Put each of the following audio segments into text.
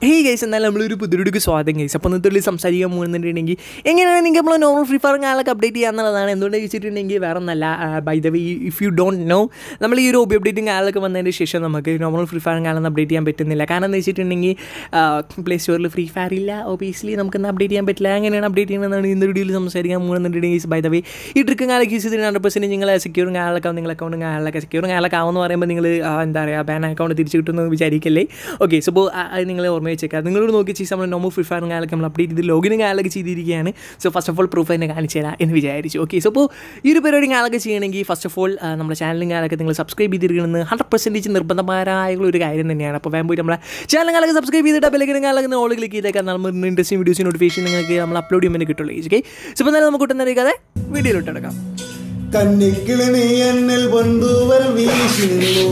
hey guys എന്നാൽ നമ്മളൊരു പുതിയൊരു സ്വാഗതം ഗൈസ് അപ്പോൾ ഇന്നത്തെ സംസാരിക്കാൻ പോകുന്നുണ്ടെങ്കിൽ എങ്ങനെയാണ് നിങ്ങൾക്ക് നമ്മൾ നോർമൽ ഫ്രീ ഫയർ കാലൊക്കെ അപ്ഡേറ്റ് ചെയ്യുക എന്നുള്ളതാണ് എന്തുകൊണ്ട് ചോദിച്ചിട്ടുണ്ടെങ്കിൽ വേറെ ഒന്നല്ല by the way if you don't know നമ്മൾ ഈ ഒരു ഒബി അപ്ഡേറ്റിംഗ് കാലൊക്കെ വന്നതിന് ശേഷം നമുക്ക് നോർമൽ ഫ്രീ ഫയർ കാലൊന്നും അപ്ഡേറ്റ് ചെയ്യാൻ പറ്റുന്നില്ല കാരണം എന്താ വെച്ചിട്ടുണ്ടെങ്കിൽ പ്ലേ സ്റ്റോറിൽ ഫ്രീ ഫയർ ഇല്ല ഒബിയസ്ലി നമുക്കൊന്നും അപ്ഡേറ്റ് ചെയ്യാൻ പറ്റില്ല എങ്ങനെയാണ് അപ്ഡേറ്റ് ചെയ്യുന്നതാണ് ഇന്ന് വീഡിയോയിൽ സംസാരിക്കാൻ പോകുന്നുണ്ടെങ്കിൽ ബൈ ദ വേ ഈ ട്രിക്കും കാലൊക്കെ യൂസ് ചെയ്തിട്ട് ഹൺഡ്രഡ് പെർസെൻറ്റ് നിങ്ങൾ സെക്യൂറും കാലൊക്കെ നിങ്ങൾ അക്കൗണ്ടും കാലൊക്കെ സെക്യൂറും കാലൊക്കെ ആവുമെന്ന് പറയുമ്പോൾ നിങ്ങൾ എന്താ പറയുക ബാൻ അക്കൗണ്ട് തിരിച്ചു കിട്ടുമെന്ന് വിചാരിക്കല്ലേ ഓക്കെ സോ അപ്പോൾ അത് നിങ്ങൾ ഓർമ്മ വെച്ചേക്കാം നിങ്ങളോട് നോക്കി ചെയ്സ് നമ്മൾ നോമോ ഫ്രീ ഫയറും കാലൊക്കെ നമ്മൾ അപ്ഡേറ്റ് ചെയ്ത് ലോഗിനും കാലൊക്കെ ചെയ്തിരിക്കുകയാണ് so first of all proof തന്നെ കാണിച്ചു തരാം എന്ന് വിചാരിച്ചു ഓക്കെ സോ അപ്പോൾ ഈ ഒരു പരിപാടി കാലൊക്കെ ചെയ്യണമെങ്കിൽ ഫസ്റ്റ് ഓഫ് ഓൾ നമ്മുടെ ചാനലും കാലൊക്കെ നിങ്ങൾ സബ്സ്ക്രൈബ് ചെയ്തിരിക്കുന്നത് ഹൺഡ്രഡ് പെർസെൻറ്റേജ് നിർബന്ധമാരായ ഒരു കാര്യം തന്നെയാണ് അപ്പോൾ വേഗം പോയിട്ട് നമ്മളെ ചാനൽ കാലൊക്കെ സബ്സ്ക്രൈബ് ചെയ്തിട്ട് ബെല്ലൈക്കനും കാലൊക്കെ ഓൾ ക്ലിക്ക് ചെയ്തേക്കാം നമ്മൾ ഇൻട്രസ്റ്റിംഗ് വീഡിയോസ് നോട്ടിഫിക്കേഷൻ നിങ്ങൾക്ക് നമ്മൾ അപ്ലോഡ് ചെയ്യുമ്പോൾ കിട്ടുള്ളൂ ഓക്കെ സോ അപ്പോൾ എന്തായാലും നമുക്ക് കിട്ടുന്ന വീഡിയോയിലോട്ട് എടുക്കാം കന്നിക്കിളി നീ എന്നിൽ പൊന്തൂവർ വീശി നിന്നു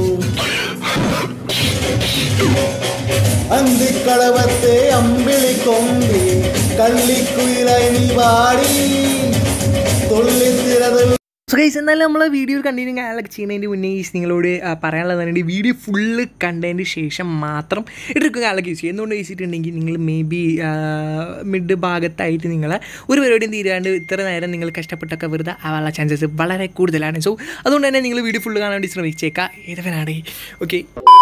അന്തിക്കളവത്തെ അമ്പിളി കൊമ്പി കള്ളിക്കുയിലായി നീ പാടി തുള്ളിത്തിരത് സോ ഗൈസ് എന്നാലും നമ്മൾ വീഡിയോ കണ്ടിന്യൂ കാലൊക്കെ ചെയ്യുന്നതിൻ്റെ മുന്നേ ഈ നിങ്ങളോട് ആ, പറയാനുള്ളതാണ് വീഡിയോ ഫുള്ള് കണ്ടതിന് ശേഷം മാത്രം എടുക്കുക കാലൊക്കെ യൂസ് ചെയ്യും എന്തുകൊണ്ട് ചോദിച്ചിട്ടുണ്ടെങ്കിൽ നിങ്ങൾ മേ ബി മിഡ് ഭാഗത്തായിട്ട് നിങ്ങൾ ഒരു പരിപാടിയും തീരാണ്ട് ഇത്ര നേരം നിങ്ങൾ കഷ്ടപ്പെട്ടൊക്കെ വെറുതെ ആവാനുള്ള ചാൻസസ് വളരെ കൂടുതലാണ് സോ അതുകൊണ്ട് തന്നെ നിങ്ങൾ വീഡിയോ ഫുള്ള് കാണാൻ വേണ്ടി ശ്രമിച്ചേക്കാം ഏതവനാണ് okay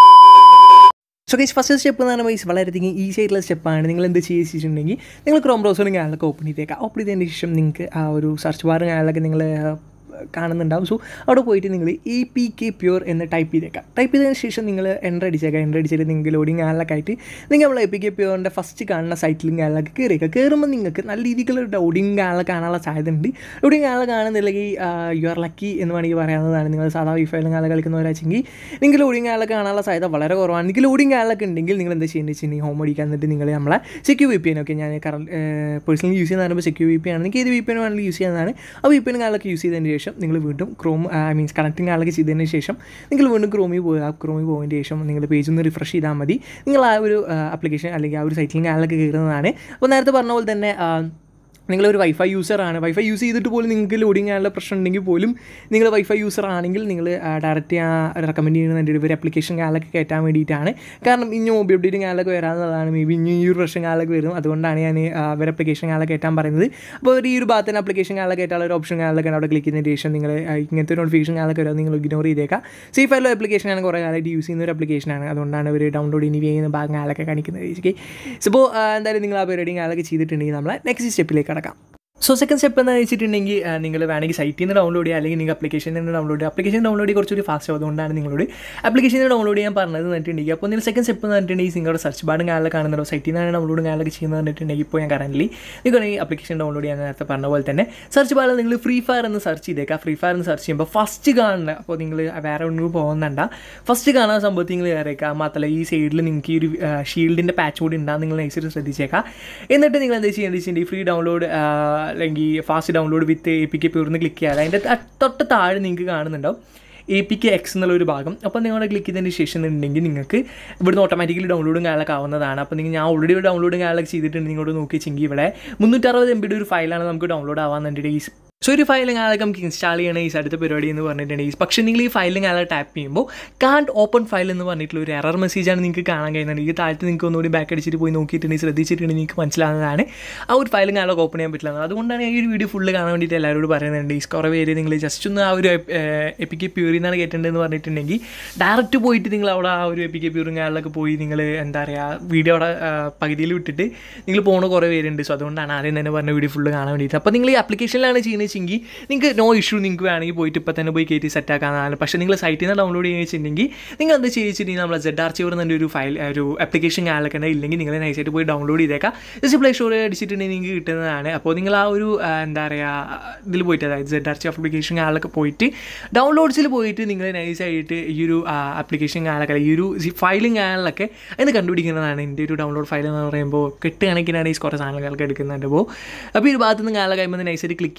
so guys first step എന്ന് പറയുമ്പോൾ ഗൈസ് വളരെയധികം ഈസി ആയിട്ടുള്ള സ്റ്റെപ്പാണ് നിങ്ങൾ എന്ത് ചെയ്യിച്ചിട്ടുണ്ടെങ്കിൽ നിങ്ങൾ ക്രോം ബ്രൗസറും കാലൊക്കെ ഓപ്പൺ ചെയ്തേക്കാം ഓപ്പൺ ചെയ്തതിന് ശേഷം നിങ്ങൾക്ക് ആ ഒരു സെർച്ച് ബാറും കാലൊക്കെ നിങ്ങൾ കാണുന്നുണ്ടാവും സോ അവിടെ പോയിട്ട് നിങ്ങൾ എ പി കെ പ്യൂർ എന്ന് ടൈപ്പ് ചെയ്തേക്കാം ടൈപ്പ് ചെയ്തതിന് ശേഷം നിങ്ങൾ എൻ്റർ അടിച്ചേക്കാം എൻ്റർ അടിച്ചിട്ട് നിങ്ങൾക്ക് ലോഡിങ് കാലൊക്കെ ആയിട്ട് നിങ്ങൾ നമ്മൾ എ പി കെ പ്യൂറിൻ്റെ ഫസ്റ്റ് കാണുന്ന സൈറ്റിലും കാലൊക്കെ കയറിയേക്കാം കയറുമ്പോൾ നിങ്ങൾക്ക് നല്ല രീതിക്കുള്ള ലോഡിങ് കാലൊക്കെ കാണാനുള്ള സാധ്യത ഉണ്ട് ലോഡിങ് കാലം കാണുന്നില്ലെങ്കിൽ യു ആർ ലക്കി എന്ന് വേണമെങ്കിൽ പറയാവുന്നതാണ് നിങ്ങൾ സാധാ വൈഫൈയിലും കാലം കളിക്കുന്നവരാച്ചെങ്കിൽ നിങ്ങൾക്ക് ലോഡിങ് കാലൊക്കെ കാണാനുള്ള സാധ്യത വളരെ കുറവാണ് നിങ്ങൾക്ക് ലോഡിങ് കാലൊക്കെ ഉണ്ടെങ്കിൽ നിങ്ങൾ എന്താ ചെയ്യുന്നത് വെച്ചിട്ടുണ്ടെങ്കിൽ ഹോം അടിക്കാൻ എന്നിട്ട് നിങ്ങൾ നമ്മളെ സെക്യൂ വി പി എൻ ഒക്കെ ഞാൻ കറ പേഴ്സണലി യൂസ് ചെയ്യുന്ന പറയുമ്പോൾ സെക്യൂ വി പി ആണ് നിങ്ങൾക്ക് ഏത് വി പി എൻ വേണമെങ്കിൽ യൂസ് ചെയ്യുന്നതാണ് ആ വി പി എൻ കാലൊക്കെ യൂസ് ചെയ്തതിന് ശേഷം നിങ്ങൾ വീണ്ടും ക്രോം ഐ മീൻസ് കണക്റ്റിംഗ് കാലൊക്കെ ചെയ്തതിന് ശേഷം നിങ്ങൾ വീണ്ടും ക്രോമിൽ പോയി ആ ക്രോമിൽ പോയതിന് ശേഷം നിങ്ങൾ പേജ് ഒന്ന് റിഫ്രഷ് ചെയ്താൽ മതി നിങ്ങൾ ആ ഒരു ആപ്ലിക്കേഷൻ അല്ലെങ്കിൽ ആ ഒരു സൈറ്റിലും കാലൊക്കെ കയറുന്നതാണ് അപ്പോൾ നേരത്തെ പറഞ്ഞ പോലെ തന്നെ ആ, നിങ്ങളൊരു വൈഫൈ യൂസറാണ് വൈഫൈ യൂസ് ചെയ്തിട്ട് പോലും നിങ്ങൾക്ക് ലോഡിങ് ആനുള്ള പ്രശ്നം ഉണ്ടെങ്കിൽ പോലും നിങ്ങൾ വൈഫൈ യൂസർ ആണെങ്കിൽ നിങ്ങൾ ഡയറക്റ്റ് റെക്കമെൻഡ് ചെയ്യുന്നത് ഒരു ആപ്ലിക്കേഷൻ കാലൊക്കെ കയറ്റാൻ വേണ്ടിയിട്ടാണ് കാരണം ഇനി മൊബൈൽ അപ്ഡേറ്റിംഗ് കാലൊക്കെ വരാവുന്നതാണ് മേ ബി ഇനി ഈ ഒരു പ്രശ്നം കാലൊക്കെ വരും അതുകൊണ്ടാണ് ഞാൻ ആ, ഒരു ആപ്ലിക്കേഷൻ കാലൊക്കെ കയറ്റാൻ പറയുന്നത് അപ്പോൾ ഒരു ഈ ഒരു ഭാഗത്തിന് ആപ്ലിക്കേഷൻ കാലൊക്കെ കയറ്റാനുള്ള ഒരു ഓപ്ഷൻ കാലൊക്കെ അവിടെ ക്ലിക്ക് ചെയ്തതിന് ശേഷം നിങ്ങൾ ആ, ഇങ്ങനത്തെ നോട്ടിഫിക്കേഷൻ കാലൊക്കെ വരാം നിങ്ങൾ ഇഗ്നോർ ചെയ്തേക്കാം സേഫ് ആയിട്ടുള്ള ആപ്ലിക്കേഷനാണ് കുറേ കാലമായിട്ട് യൂസ് ചെയ്യുന്ന ഒരു ആപ്ലിക്കേഷനാണ് അതുകൊണ്ടാണ് അവർ ഡൗൺലോഡ് ഇനി ചെയ്യുന്ന ഭാഗം കാലൊക്കെ കാണിക്കുന്നത് ഓക്കെ സോ അപ്പോൾ എന്തായാലും നിങ്ങൾ ആ പരിപാടിയും കാലൊക്കെ ചെയ്തിട്ടുണ്ടെങ്കിൽ നമ്മൾ നെക്സ്റ്റ് സ്റ്റെപ്പിലേക്ക് കടക്കാം സോ സെക്കൻഡ് സ്റ്റെപ്പ് എന്താ വെച്ചിട്ടുണ്ടെങ്കിൽ ആ, നിങ്ങൾ വേണമെങ്കിൽ സൈറ്റിൽ നിന്ന് ഡൗൺലോഡ് ചെയ്യുക അല്ലെങ്കിൽ നിങ്ങൾ അപ്ലിക്കേഷനിൽ നിന്ന് ഡൗൺലോഡ് ചെയ്യുക അപ്ലിക്കേഷൻ ഡൗൺലോഡ് ചെയ്യുക കുറച്ചൊരു ഫാസ്റ്റ് ആവും അതുകൊണ്ടാണ് നിങ്ങളോട് അപ്ലിക്കേഷൻ ഡൗൺലോഡ് ചെയ്യാൻ പറഞ്ഞത് എന്നിട്ടുണ്ടെങ്കിൽ അപ്പോൾ നിങ്ങൾ സെക്കൻഡ് സ്റ്റെപ്പ് എന്ന് പറഞ്ഞിട്ടുണ്ടെങ്കിൽ നിങ്ങളുടെ സെർച്ച് ബാർഡും കാലൊക്കെ കാണുന്നുണ്ടോ സൈറ്റിൽ നിന്നാണ് ഡൗൺലോഡും കാലൊക്കെ ചെയ്യുന്നത് പറഞ്ഞിട്ടുണ്ടെങ്കിൽ ഇപ്പോൾ ഞാൻ കറൻറ്റ്ലി നിങ്ങൾ ഈ അപ്ലിക്കേഷൻ ഡൗൺലോഡ് ചെയ്യാൻ നേരത്തെ പറഞ്ഞ പോലെ തന്നെ സെർച്ച് ബാറിൽ നിങ്ങൾ ഫ്രീ ഫയർ എന്ന് സെർച്ച് ചെയ്തേക്കുക ഫ്രീ ഫയർ എന്ന് സെർച്ച് ചെയ്യുമ്പോൾ ഫസ്റ്റ് കാണുന്ന അപ്പോൾ നിങ്ങൾ വേറെ ഒന്നും പോകുന്നുണ്ട ഫസ്റ്റ് കാണാൻ സംഭവത്തിൽ നിങ്ങൾ കയറിയേക്കുക മാത്രമല്ല ഈ സൈഡിൽ നിങ്ങൾക്ക് ഈ ഒരു ഷീൽഡിൻ്റെ പാച്ച് കൂടി ഉണ്ടാകും നിങ്ങൾ നൈസായിട്ട് ശ്രദ്ധിച്ചേക്കാം എന്നിട്ട് നിങ്ങൾ എന്താ ചെയ്യേണ്ടത് വെച്ചിട്ടുണ്ടെങ്കിൽ ഫ്രീ ഡൗൺലോഡ് അല്ലെങ്കിൽ fast download with A P K പ്യൂർന്ന് ക്ലിക്ക് ചെയ്യാതെ അതിൻ്റെ ത- തൊട്ട് താഴെ നിങ്ങൾക്ക് കാണുന്നുണ്ടാവും എ പി കെ എക്സ് എന്നുള്ള ഒരു ഭാഗം അപ്പോൾ നിങ്ങൾ ക്ലിക്ക് ചെയ്തതിന് ശേഷം ഉണ്ടെങ്കിൽ നിങ്ങൾക്ക് ഇവിടുന്ന് ഓട്ടോമാറ്റിക്കലി ഡൗൺലോഡും കാര്യങ്ങളൊക്കെ ആവുന്നതാണ് അപ്പോൾ നിങ്ങൾ ഞാൻ ഓൾറെഡി ഒരു ഡൗൺലോഡും കാര്യങ്ങളൊക്കെ ചെയ്തിട്ടുണ്ട് നിങ്ങളോട് നോക്കി വെച്ചെങ്കിൽ ഇവിടെ മുന്നൂറ്ററുപത് എം ബിയുടെ ഒരു ഫയലാണ് നമുക്ക് ഡൗൺലോഡ് ആവാന്നുണ്ടെങ്കിൽ ഈ സോ ഒരു ഫയൽ കാലൊക്കെ നമുക്ക് ഇൻസ്റ്റാൾ ചെയ്യണം ഈ അടുത്ത പരിപാടി എന്ന് പറഞ്ഞിട്ടുണ്ടെങ്കിൽ പക്ഷേ നിങ്ങൾ ഈ ഫയൽ കാലം ടാപ്പ് ചെയ്യുമ്പോൾ കാണ്ട് ഓപ്പൺ ഫയൽ എന്ന് പറഞ്ഞിട്ടുള്ള ഒരു എറർ മെസ്സേജാണ് നിങ്ങൾക്ക് കാണാൻ കഴിയുന്നത് ഈ താഴത്ത് നിങ്ങൾക്ക് ഒന്നുകൂടി ബാക്ക് അടിച്ചിട്ട് പോയി നോക്കിയിട്ടുണ്ടെങ്കിൽ ശ്രദ്ധിച്ചിട്ടുണ്ടെങ്കിൽ നിങ്ങൾക്ക് മനസ്സിലാകുന്നതാണ് ആ ഒരു ഫയലും കാലൊക്കെ ഓപ്പൺ ചെയ്യാൻ പറ്റില്ല അതുകൊണ്ടാണ് ഈ ഒരു വീഡിയോ ഫുള്ള് കാണാൻ വേണ്ടിയിട്ട് എല്ലാവരോട് പറയുന്നുണ്ട് ഈ കുറേ പേര് നിങ്ങൾ ജസ്റ്റ് ഒന്ന് ആ ഒരു എപ്പിക്ക് പ്യൂറിൽ നിന്നാണ് കേട്ടിട്ടുണ്ടെന്ന് പറഞ്ഞിട്ടുണ്ടെങ്കിൽ ഡയറക്റ്റ് പോയിട്ട് നിങ്ങൾ അവിടെ ആ ഒരു എപ്പിക്ക് പ്യൂറും കാലിലൊക്കെ പോയി നിങ്ങൾ എന്താ പറയുക വീഡിയോ അവിടെ പകുതിയിൽ വിട്ടിട്ട് നിങ്ങൾ പോണ കുറേ പേരുണ്ട് സോ അതുകൊണ്ടാണ് ആദ്യം തന്നെ പറഞ്ഞ വീഡിയോ ഫുള്ള് കാണാൻ വേണ്ടിയിട്ട് അപ്പോൾ നിങ്ങൾ ഈ ആപ്ലിക്കേഷനിലാണ് ചെയ്യുന്നത് വെച്ചെങ്കിൽ നിങ്ങൾക്ക് നോ ഇഷ്യൂ നിങ്ങൾക്ക് വേണമെങ്കിൽ പോയിട്ട് ഇപ്പോൾ തന്നെ പോയി കയറ്റി സെറ്റ് ആക്കാനാണ് പക്ഷേ നിങ്ങൾ സൈറ്റിൽ നിന്ന് ഡൗൺലോഡ് ചെയ്യുക വെച്ചിട്ടുണ്ടെങ്കിൽ നിങ്ങൾ എന്താ ചെയ്യിച്ചിട്ടുണ്ടെങ്കിൽ നമ്മൾ സെഡ് ആർ ചിവർ എന്നൊരു ഒരു ഫയൽ ഒരു ആപ്ലിക്കേഷൻ കാലൊക്കെ ഉണ്ട് ഇല്ലെങ്കിൽ നിങ്ങൾ നൈസായിട്ട് പോയി ഡൗൺലോഡ് ചെയ്തേക്കാം ജസ്റ്റ് പ്ലേ സ്റ്റോറിൽ അടിച്ചിട്ടുണ്ടെങ്കിൽ നിങ്ങൾക്ക് കിട്ടുന്നതാണ് അപ്പോൾ നിങ്ങൾ ആ ഒരു ആ, എന്താ പറയുക ഇതിൽ പോയിട്ട് അതായത് സെഡ് ആർ ചി ആപ്ലിക്കേഷൻ കാലൊക്കെ പോയിട്ട് ഡൗൺലോഡ്സിൽ പോയിട്ട് നിങ്ങൾ നൈസായിട്ട് ഈ ഒരു ആപ്ലിക്കേഷൻ കാലൊക്കെ ഈ ഒരു ഫയലും കാലിലൊക്കെ അതിന് കണ്ടുപിടിക്കുന്നതാണ് എൻ്റെ ഒരു ഡൗൺലോഡ് ഫയൽ എന്ന് പറയുമ്പോൾ കെട്ട് കണക്കിനാണ് ഈ കുറേ സാധനങ്ങളൊക്കെ എടുക്കുന്നുണ്ട് അപ്പോൾ അപ്പോൾ ഈ ഒരു ഭാഗത്ത് നിന്ന് കാലം കഴിയുമ്പോൾ നൈസായിട്ട് ക്ലിക്ക് ചെയ്തിട്ടുണ്ടെങ്കിൽ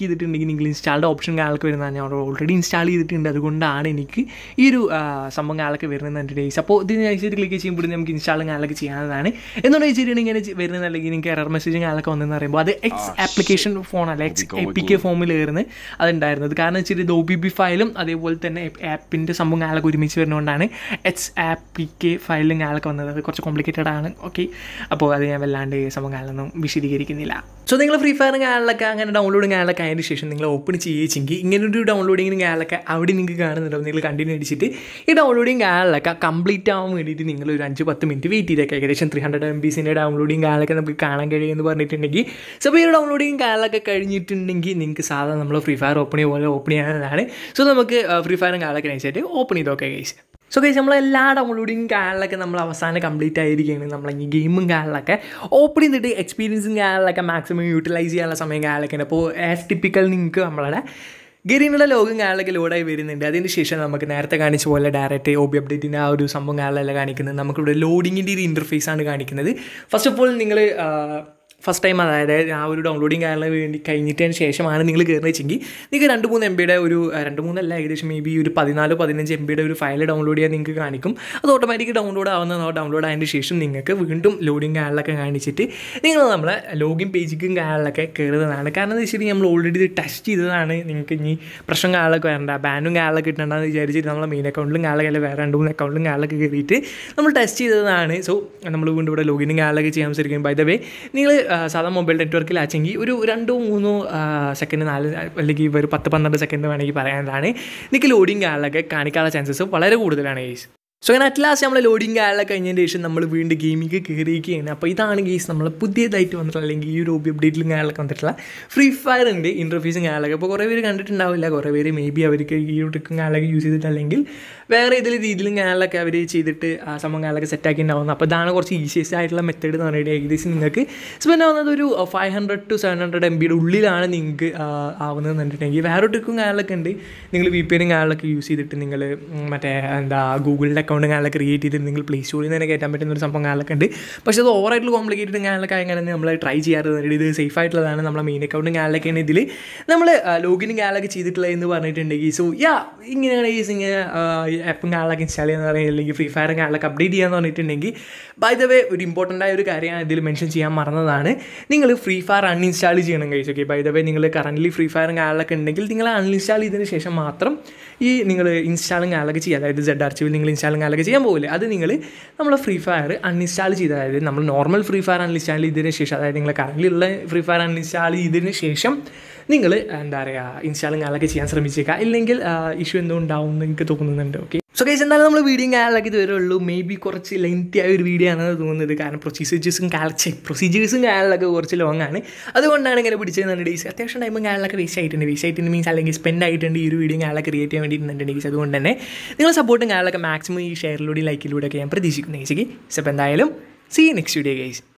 ചെയ്തിട്ടുണ്ടെങ്കിൽ നിങ്ങൾ ഇൻസ്റ്റാൾഡ് ഓപ്ഷൻ കാലൊക്കെ വരുന്നതാണ് ഞാൻ ഓൾറെഡി ഇൻസ്റ്റാൾ ചെയ്തിട്ടുണ്ട് അതുകൊണ്ടാണ് എനിക്ക് ഈ ഒരു ആ, സംഭവം കാലൊക്കെ വരുന്നത് എൻ്റെ ഡേയ്സ് അപ്പോൾ ഇതിന് അനുസരിച്ച് ക്ലിക്ക് ചെയ്യുമ്പോൾ നമുക്ക് ഇൻസ്റ്റാളും കാലൊക്കെ ചെയ്യാവുന്നതാണ് എന്നുകൊണ്ട് വെച്ചിട്ടുണ്ടെങ്കിൽ ഇങ്ങനെ ചെ- വരുന്നത് അല്ലെങ്കിൽ നിങ്ങൾക്ക് എറർ മെസ്സേജും കാലൊക്കെ വന്നെന്ന് പറയുമ്പോൾ അത് എക്സ് ആപ്ലിക്കേഷൻ ഫോൺ അല്ല എക്സ് എ പി കെ ഫോമിൽ കയറുന്നത് അതുണ്ടായിരുന്നത് കാരണം വെച്ചിട്ട് ഇത് ഒ ബി ബി ഫയലും അതേപോലെ തന്നെ ആപ്പിൻ്റെ സംഭവം കാലൊക്കെ ഒരുമിച്ച് വരുന്നതുകൊണ്ടാണ് എക്സ് ആപ്പ് പി കെ ഫയലും കാലൊക്കെ വന്നത് അത് കുറച്ച് കോംപ്ലിക്കേറ്റഡ് ആണ് ഓക്കെ അപ്പോൾ അത് ഞാൻ വല്ലാണ്ട് സംഭവം കാലൊന്നും വിശദീകരിക്കുന്നില്ല സോ നിങ്ങൾ ഫ്രീ ഫയറും കാലൊക്കെ അങ്ങനെ ഡൗൺലോഡും കാലൊക്കെ അതിന് ശേഷം നിങ്ങൾ ഓപ്പൺ ചെയ്യിച്ചെങ്കിൽ ഇങ്ങനൊരു ഡൗൺലോഡിങ്ങിനും കാലൊക്കെ അവിടെ നിങ്ങൾക്ക് കാണുന്നുണ്ടാവും നിങ്ങൾ കണ്ടിന്യൂ അടിച്ചിട്ട് ഈ ഡൗൺലോഡിങ് കാലൊക്കെ കംപ്ലീറ്റ് ആവാൻ വേണ്ടിയിട്ട് നിങ്ങൾ ഒരു അഞ്ച് പത്ത് മിനിറ്റ് വെയിറ്റ് ചെയ്തേക്കാം ഏകദേശം ത്രീ ഹൺഡ്രഡ് എം ബീസിൻ്റെ ഡൗൺലോഡിങ് കാലൊക്കെ നമുക്ക് കാണാൻ കഴിയുമെന്ന് പറഞ്ഞിട്ടുണ്ടെങ്കിൽ സോ അപ്പോൾ ഈ ഒരു ഡൗൺലോഡിങ് കാലൊക്കെ കഴിഞ്ഞിട്ടുണ്ടെങ്കിൽ നിങ്ങൾക്ക് സാധാരണ നമ്മൾ ഫ്രീ ഫയർ ഓപ്പൺ ചെയ്യുന്ന പോലെ ഓപ്പൺ ചെയ്യാവുന്നതാണ് സോ നമുക്ക് ഫ്രീ ഫയറും കാലൊക്കെ നൈസായിട്ട് ഓപ്പൺ ചെയ്തൊക്കെ ഗൈസ് സോ ഗൈസ് നമ്മൾ എല്ലാ ഡൗൺലോഡിങ് കാലിലൊക്കെ നമ്മൾ അവസാനം കംപ്ലീറ്റ് ആയിരിക്കുകയാണ് നമ്മൾ ഈ ഗെയിമും കാലിലൊക്കെ ഓപ്പൺ ചെയ്തിട്ട് എക്സ്പീരിയൻസും കാലിലൊക്കെ മാക്സിമം യൂട്ടിലൈസ് ചെയ്യാനുള്ള സമയം കാലിലൊക്കെ ഉണ്ട് അപ്പോൾ ആസ് ടിപ്പിക്കൽ നിങ്ങൾക്ക് നമ്മളുടെ ഗെരീനുള്ള ലോകം കാലിലൊക്കെ ലോഡായി വരുന്നുണ്ട് അതിന് ശേഷം നമുക്ക് നേരത്തെ കാണിച്ച പോലെ ഡയറക്റ്റ് ഒ ബി അപ്ഡേറ്റിൻ്റെ ആ ഒരു സംഭവം കാലിലല്ല കാണിക്കുന്നത് നമുക്കിവിടെ ലോഡിങ്ങിൻ്റെ ഒരു ഇൻ്റർഫേസ് ആണ് കാണിക്കുന്നത് ഫസ്റ്റ് ഓഫ് ഓൾ നിങ്ങൾ ഫസ്റ്റ് ടൈം അതായത് ആ ഒരു ഡൗൺലോഡിങ് കാരണം വേണ്ടി കഴിഞ്ഞിട്ടതിന് ശേഷമാണ് നിങ്ങൾ കയറുന്നത് വെച്ചെങ്കിൽ നിങ്ങൾക്ക് രണ്ട് മൂന്ന് എം ബിയുടെ ഒരു ആ, രണ്ട് മൂന്നല്ല ഏകദേശം മേ ബി ഒരു പതിനാല് പതിനഞ്ച് എം ബിയുടെ ഒരു ഫയൽ ഡൗൺലോഡ് ചെയ്യാൻ നിങ്ങൾക്ക് കാണിക്കും അത് ഓട്ടോമാറ്റിക് ഡൗൺലോഡ് ആവുന്ന ഡൗൺലോഡ് ആയതിന് ശേഷം നിങ്ങൾക്ക് വീണ്ടും ലോഡിങ് കാലിലൊക്കെ കാണിച്ചിട്ട് നിങ്ങൾ നമ്മളെ ലോഗിൻ പേജിക്കും കാലിലൊക്കെ കയറുന്നതാണ് കാരണം എന്ന് വെച്ചിട്ടുണ്ടെങ്കിൽ നമ്മൾ ഓൾറെഡി ഇത് ടെസ്റ്റ് ചെയ്തതാണ് നിങ്ങൾക്ക് ഇനി പ്രശ്നം കാലൊക്കെ വരണ്ട ബാനും കാലൊക്കെ കിട്ടണ്ടെന്ന് വിചാരിച്ചിട്ട് നമ്മളെ മെയിൻ അക്കൗണ്ടിലും കാലൊക്കെ അല്ല വേറെ രണ്ട് മൂന്ന് അക്കൗണ്ടിലും കാലൊക്കെ കയറിയിട്ട് നമ്മൾ ടെസ്റ്റ് ചെയ്തതാണ് സോ നമ്മൾ വീണ്ടും ഇവിടെ ലോഗിനും കാലൊക്കെ ചെയ്യാൻ സാധിക്കും ബൈ ദ വേ നിങ്ങൾ സാധാ മൊബൈൽ നെറ്റ്വർക്കിലാച്ചെങ്കിൽ ഒരു രണ്ടോ മൂന്നോ സെക്കൻഡ് നാല് അല്ലെങ്കിൽ ഒരു പത്ത് പന്ത്രണ്ട് സെക്കൻഡ് വേണമെങ്കിൽ പറയാനാണ് നിങ്ങൾക്ക് ലോഡിങ് കാലൊക്കെ കാണിക്കാനുള്ള ചാൻസസ് വളരെ കൂടുതലാണ് ഗേസ് സോ അങ്ങനെ അറ്റ് ലാസ്റ്റ് നമ്മൾ ലോഡിങ് കാലൊക്കെ കഴിഞ്ഞതിന് ശേഷം നമ്മൾ വീണ്ടും ഗെയിമിങ് കയറിയിരിക്കുകയാണ് അപ്പോൾ ഇതാണ് ഗെയ്സ് നമ്മൾ പുതിയതായിട്ട് വന്നിട്ടുള്ള അല്ലെങ്കിൽ ഈ ഒരു ഒബി അപ്ഡേറ്റിലും കാലൊക്കെ വന്നിട്ടുള്ള ഫ്രീ ഫയറിൻ്റെ ഇൻ്റർഫേസും കാലൊക്കെ അപ്പോൾ കുറേ പേര് കണ്ടിട്ടുണ്ടാവില്ല കുറേ പേര് മേ ബി അവർക്ക് ഈ ഒരു ട്രിക്കും കാലൊക്കെ യൂസ് ചെയ്തിട്ടല്ലെങ്കിൽ വേറെ ഏതെങ്കിലും രീതിയിലും കാലൊക്കെ അവർ ചെയ്തിട്ട് ആ സംഭവം കാലൊക്കെ സെറ്റാക്കി ഉണ്ടാവുന്നത് അപ്പോൾ ഇതാണ് കുറച്ച് ഈസിയസ്റ്റ് ആയിട്ടുള്ള മെത്തേഡ് എന്ന് പറയുന്നത് ഏകദേശം നിങ്ങൾക്ക് സ്പെൻഡ് ആവുന്നത് ഒരു five hundred to seven hundred M ബിയുടെ ഉള്ളിലാണ് നിങ്ങൾക്ക് ആവുന്നത് കണ്ടിട്ടുണ്ടെങ്കിൽ വേറെ ട്രിക്കും കാലൊക്കെ ഉണ്ട് നിങ്ങൾ വി പി എനും കാലൊക്കെ യൂസ് ചെയ്തിട്ട് നിങ്ങൾ മറ്റേ എന്താ ഗൂഗിളിൻ്റെ അക്കൗണ്ട് കാലൊക്കെ ക്രിയേറ്റ് ചെയ്തിട്ട് നിങ്ങൾ പ്ലേ സ്റ്റോറിൽ നിന്ന് തന്നെ കയറ്റാൻ പറ്റുന്ന ഒരു സംഭവം കാലൊക്കെ ഉണ്ട് പക്ഷേ അത് ഓവറായിട്ടുള്ള കോംപ്ലിക്കേറ്റഡ് കാലൊക്കെ അങ്ങനെ നമ്മൾ ട്രൈ ചെയ്യാറുണ്ട് ഇത് സേഫ് ആയിട്ടുള്ളതാണ് നമ്മളെ മെയിൻ അക്കൗണ്ടും കാലൊക്കെയാണ് ഇതിൽ നമ്മൾ ലോഗിനും കാലൊക്കെ ചെയ്തിട്ടുള്ളത് എന്ന് പറഞ്ഞിട്ടുണ്ടെങ്കിൽ സോ യാ ഇങ്ങനെയാണ് ഈ ഇങ്ങനെ ആപ്പും കാലൊക്കെ ഇൻസ്റ്റാൾ ചെയ്യുന്ന പറയുന്നത് അല്ലെങ്കിൽ ഫ്രീ ഫയറും കാലൊക്കെ അപ്ഡേറ്റ് ചെയ്യാന്ന് പറഞ്ഞിട്ടുണ്ടെങ്കിൽ ബൈ ദ വേ ഒരു ഇമ്പോർട്ടൻ്റ് ആയ ഒരു കാര്യം ഇതിൽ മെൻഷൻ ചെയ്യാൻ മറന്നതാണ് നിങ്ങൾ ഫ്രീ ഫയർ അൺഇൻസ്റ്റാൾ ചെയ്യണം കഴിച്ചു ഓക്കെ ബൈ ദ വേ നിങ്ങൾ കറൻ്റ് ഫ്രീ ഫയറും കാലൊക്കെ ഉണ്ടെങ്കിൽ നിങ്ങൾ അൺഇൻസ്റ്റാൾ ചെയ്തതിന് ശേഷം മാത്രം ഈ നിങ്ങൾ ഇൻസ്റ്റാളും കാലൊക്കെ ചെയ്യുക അതായത് സെഡ് ആർച്ചിവിൽ നിങ്ങൾ ഇൻസ്റ്റാളും കാലൊക്കെ ചെയ്യാൻ പോകില്ല അത് നിങ്ങൾ നമ്മൾ ഫ്രീ ഫയർ അൺഇൻസ്റ്റാൾ ചെയ്ത് അതായത് നമ്മൾ നോർമൽ ഫ്രീ ഫയർ അൺഇൻസ്റ്റാൾ ചെയ്തതിന് ശേഷം അതായത് നിങ്ങൾ കറൻ്റ് ഉള്ള ഫ്രീ ഫയർ അൺഇൻസ്റ്റാൾ ചെയ്തതിന് ശേഷം നിങ്ങൾ എന്താ പറയുക ഇൻസ്റ്റാളും കാലൊക്കെ ചെയ്യാൻ ശ്രമിച്ചേക്കുക ഇല്ലെങ്കിൽ ഇഷ്യൂ എന്തോ ഉണ്ടാവും എന്ന് എനിക്ക് തോന്നുന്നുണ്ട് ഓക്കെ സോ കേസ് എന്തായാലും നമ്മൾ വീഡിയോ കാലൊക്കെ ഇത് വരുള്ളൂ മേ ബി കുറച്ച് ലെങ്തി ആയ ഒരു വീഡിയോ ആണെന്ന് തോന്നുന്നത് കാരണം പ്രൊസീജിയേഴ്സും കാലച്ച് പ്രൊസീജിയേഴ്സും കാലിലൊക്കെ കുറച്ച് ലോങ് ആണ് അതുകൊണ്ടാണ് ഇങ്ങനെ പിടിച്ചതെന്ന് ഡേയ്സ് അത്യാവശ്യം ടൈമും കാലിലൊക്കെ വേസ്റ്റ് ആയിട്ടുണ്ട് വേസ്റ്റ് ആയിട്ടുണ്ട് മീൻസ് അല്ലെങ്കിൽ സ്പെൻഡ് ആയിട്ടുണ്ട് ഈ ഒരു വീഡിയോ കാലൊക്കെ ക്രിയേറ്റ് ചെയ്യാൻ വേണ്ടിയിട്ടുണ്ട് ഡേയ്സ് അതുകൊണ്ട് തന്നെ നിങ്ങൾ സപ്പോർട്ടും കാലൊക്കെ മാക്സിമം ഈ ഷെയറിലൂടെ ലൈക്കിലൂടെ ഒക്കെ ഞാൻ പ്രതീക്ഷിക്കുന്നു ചേച്ചിക്ക് സോ അപ്പോൾ എന്തായാലും സി നെക്സ്റ്റ് വീഡിയോ ഗൈസ്